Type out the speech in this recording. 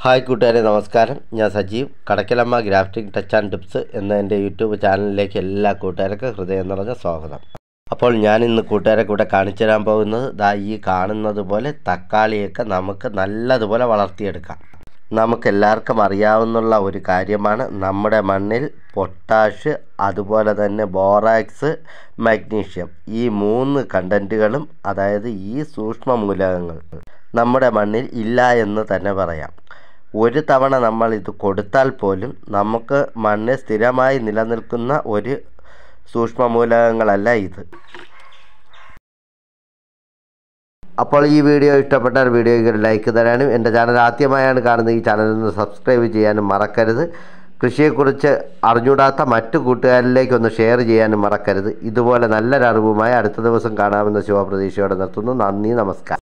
hi കൂട്ടുകാരെ നമസ്കാരം ഞാൻ Sajeev Kadakkalamma grafting touch and tips എന്ന എൻ്റെ യൂട്യൂബ് ചാനലിലേക്ക് എല്ലാ കൂട്ടുകാർക്കും ഹൃദയം നിറഞ്ഞ സ്വാഗതം അപ്പോൾ ഞാൻ ഇന്ന് കൂട്ടുകാരെ കൂടെ കാണിച്ചു തരാൻ പോകുന്നത് ദാ ഈ കാണുന്നത് പോലെ തക്കാളിയൊക്കെ നമുക്ക് നല്ലതുപോലെ വളർത്തിയെടുക്കാം നമുക്ക് എല്ലാവർക്കും അറിയാവുന്നുള്ള ഒരു കാര്യമാണ് നമ്മുടെ മണ്ണിൽ പൊട്ടാഷ് അതുപോലെ തന്നെ ബോറാക്സ് മഗ്നീഷ്യം ഈ മൂന്ന് കണ്ടൻറ്റുകളും അതായത് ഈ സൂക്ഷ്മ മൂലകങ്ങൾ നമ്മുടെ മണ്ണിൽ ഇല്ല എന്ന് തന്നെ പറയാം ഒരു തവണ നമ്മൾ ഇത് കൊടുത്താൽ പോലും നമുക്ക് മണ്ണിൽ സ്ഥിരമായി നിലനിൽക്കുന്ന ഒരു സൂക്ഷ്മ മൂലകങ്ങളല്ല ഇത് അപ്പോൾ ഈ വീഡിയോ ഇഷ്ടപ്പെട്ടാൽ വീഡിയോയ്ക്ക് ഒരു ലൈക്ക് തരാനും എൻ്റെ ചാനൽ ആദ്യമായാണ് കാണുന്നത് ഈ ചാനൽ ഒന്ന് സബ്സ്ക്രൈബ് ചെയ്യാനും മറക്കരുത് കൃഷിയെക്കുറിച്ച് അറിഞ്ഞൂടാത്ത മറ്റു കൂട്ടുകാരിലേക്കൊന്ന് ഷെയർ ചെയ്യാനും മറക്കരുത് ഇതുപോലെ നല്ലൊരു അറിവുമായി അടുത്ത ദിവസം കാണാമെന്ന ശുഭപ്രതീക്ഷയോടെ നിർത്തുന്നു നന്ദി നമസ്കാരം